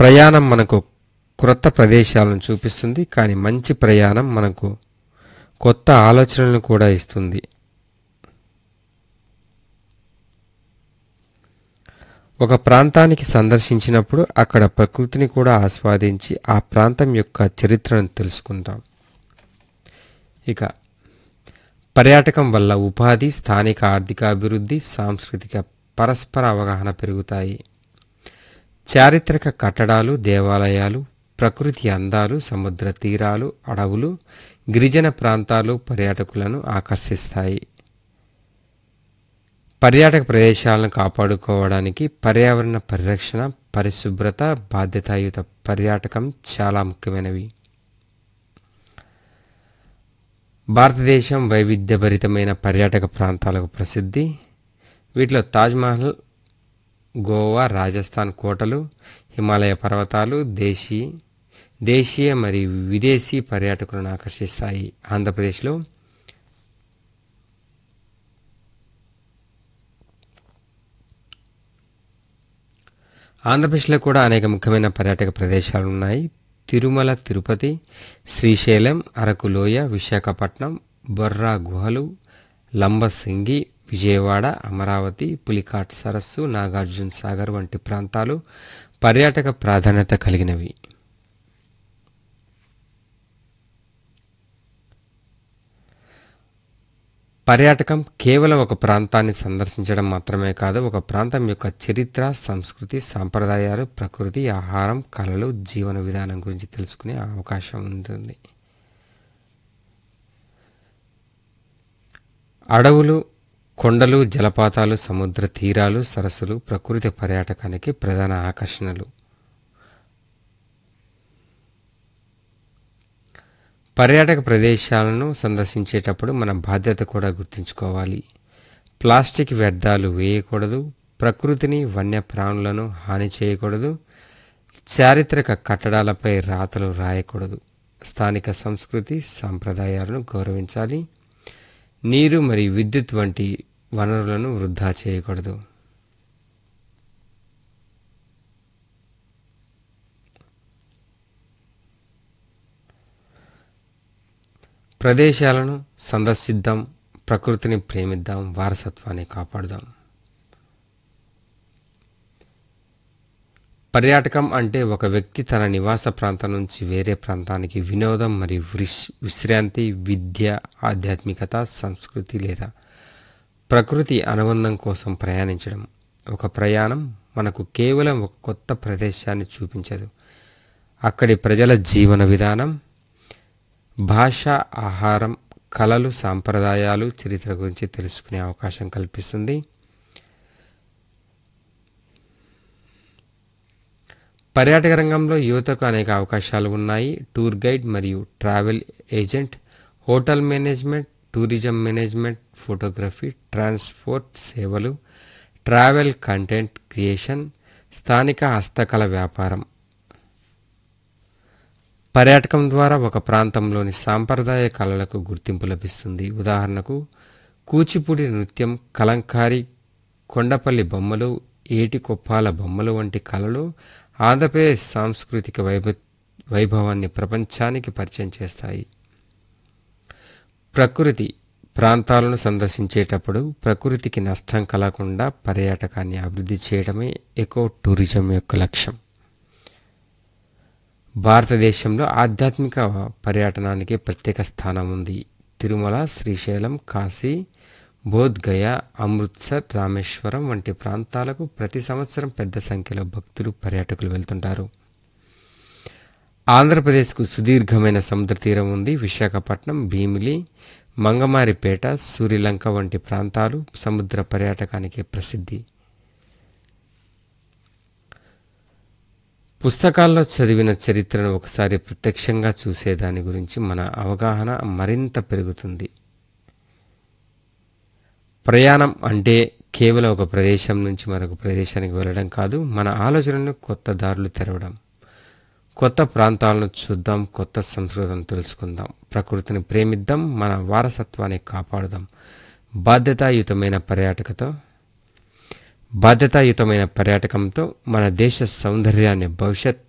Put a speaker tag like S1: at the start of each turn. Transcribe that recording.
S1: ప్రయాణం మనకు క్రొత్త ప్రదేశాలను చూపిస్తుంది కానీ మంచి ప్రయాణం మనకు కొత్త ఆలోచనలను కూడా ఇస్తుంది ఒక ప్రాంతానికి సందర్శించినప్పుడు అక్కడ ప్రకృతిని కూడా ఆస్వాదించి ఆ ప్రాంతం యొక్క చరిత్రను తెలుసుకుంటాం ఇక పర్యాటకం వల్ల ఉపాధి స్థానిక ఆర్థిక అభివృద్ధి సాంస్కృతిక పరస్పర అవగాహన పెరుగుతాయి చారిత్రక కట్టడాలు దేవాలయాలు ప్రకృతి అందాలు సముద్ర తీరాలు అడవులు గిరిజన ప్రాంతాలు పర్యాటకులను ఆకర్షిస్తాయి పర్యాటక ప్రదేశాలను కాపాడుకోవడానికి పర్యావరణ పరిరక్షణ పరిశుభ్రత బాధ్యతాయుత పర్యాటకం చాలా ముఖ్యమైనవి భారతదేశం వైవిధ్యభరితమైన పర్యాటక ప్రాంతాలకు ప్రసిద్ధి వీటిలో తాజ్మహల్ గోవా రాజస్థాన్ కోటలు హిమాలయ పర్వతాలు దేశీ దేశీయ మరియు విదేశీ పర్యాటకులను ఆకర్షిస్తాయి ఆంధ్రప్రదేశ్లో ఆంధ్రప్రదేశ్లో కూడా అనేక ముఖ్యమైన పర్యాటక ప్రదేశాలు ఉన్నాయి తిరుమల తిరుపతి శ్రీశైలం అరకు లోయ విశాఖపట్నం బొర్రా గుహలు లంబసింగి విజయవాడ అమరావతి పులికాట్ సరస్సు నాగార్జున సాగర్ వంటి ప్రాంతాలు పర్యాటక ప్రాధాన్యత కలిగినవి పర్యాటకం కేవలం ఒక ప్రాంతాన్ని సందర్శించడం మాత్రమే కాదు ఒక ప్రాంతం యొక్క చరిత్ర సంస్కృతి సాంప్రదాయాలు ప్రకృతి ఆహారం కళలు జీవన విధానం గురించి తెలుసుకునే అవకాశం ఉంటుంది అడవులు కొండలు జలపాతాలు సముద్ర తీరాలు సరస్సులు ప్రకృతి పర్యాటకానికి ప్రధాన ఆకర్షణలు పర్యాటక ప్రదేశాలను సందర్శించేటప్పుడు మన బాధ్యత కూడా గుర్తుంచుకోవాలి ప్లాస్టిక్ వ్యర్థాలు వేయకూడదు ప్రకృతిని వన్యప్రాణులను హాని చేయకూడదు చారిత్రక కట్టడాలపై రాతలు రాయకూడదు స్థానిక సంస్కృతి సాంప్రదాయాలను గౌరవించాలి నీరు మరియు విద్యుత్ వంటి వనరులను వృధా చేయకూడదు ప్రదేశాలను సందర్శిద్దాం ప్రకృతిని ప్రేమిద్దాం వారసత్వాన్ని కాపాడుదాం పర్యాటకం అంటే ఒక వ్యక్తి తన నివాస ప్రాంతం నుంచి వేరే ప్రాంతానికి వినోదం మరియు విశ్- విశ్రాంతి విద్య ఆధ్యాత్మికత సంస్కృతి లేదా ప్రకృతి అనుబంధం కోసం ప్రయాణించడం ఒక ప్రయాణం మనకు కేవలం ఒక కొత్త ప్రదేశాన్ని చూపించదు అక్కడి ప్రజల జీవన విధానం భాష ఆహారం కళలు సాంప్రదాయాలు చరిత్ర గురించి తెలుసుకునే అవకాశం కల్పిస్తుంది పర్యాటక రంగంలో యువతకు అనేక అవకాశాలు ఉన్నాయి టూర్ గైడ్ మరియు travel agent hotel management tourism management photography transport సేవలు ట్రావెల్ కంటెంట్ క్రియేషన్ స్థానిక హస్తకళ వ్యాపారం పర్యాటకం ద్వారా ఒక ప్రాంతంలోని సాంప్రదాయ కళలకు గుర్తింపు లభిస్తుంది ఉదాహరణకు కూచిపూడి నృత్యం కలంకారి కొండపల్లి బొమ్మలు ఏటి కొప్పాల బొమ్మలు వంటి కళలు ఆంధ్రప్రదేశ్ సాంస్కృతిక వైభ వైభవాన్ని ప్రపంచానికి పరిచయం చేస్తాయి ప్రకృతి ప్రాంతాలను సందర్శించేటప్పుడు ప్రకృతికి నష్టం కలగకుండా పర్యాటకాన్ని అభివృద్ధి చేయడమే ఎకో టూరిజం యొక్క లక్ష్యం భారతదేశంలో ఆధ్యాత్మిక పర్యటనానికి ప్రత్యేక స్థానం ఉంది తిరుమల శ్రీశైలం కాశీ బోధ్ గయా అమృత్సర్ రామేశ్వరం వంటి ప్రాంతాలకు ప్రతి సంవత్సరం పెద్ద సంఖ్యలో భక్తులు పర్యాటకులు వెళ్తుంటారు ఆంధ్రప్రదేశ్కు సుదీర్ఘమైన సముద్ర తీరం ఉంది విశాఖపట్నం భీమిలి మంగమారిపేట సూరిలంక వంటి ప్రాంతాలు సముద్ర పర్యాటకానికి ప్రసిద్ధి పుస్తకాల్లో చదివిన చరిత్రను ఒకసారి ప్రత్యక్షంగా చూసేదాని గురించి మన అవగాహన మరింత పెరుగుతుంది ప్రయాణం అంటే కేవలం ఒక ప్రదేశం నుంచి మరొక ప్రదేశానికి వెళ్ళడం కాదు మన ఆలోచనను కొత్త దారులు తెరవడం కొత్త ప్రాంతాలను చూద్దాం కొత్త సంస్కృతిని తెలుసుకుందాం ప్రకృతిని ప్రేమిద్దాం మన వారసత్వాన్ని కాపాడుదాం బాధ్యతాయుతమైన పర్యాటకతో బాధ్యతాయుతమైన పర్యాటకంతో మన దేశ సౌందర్యాన్ని భవిష్యత్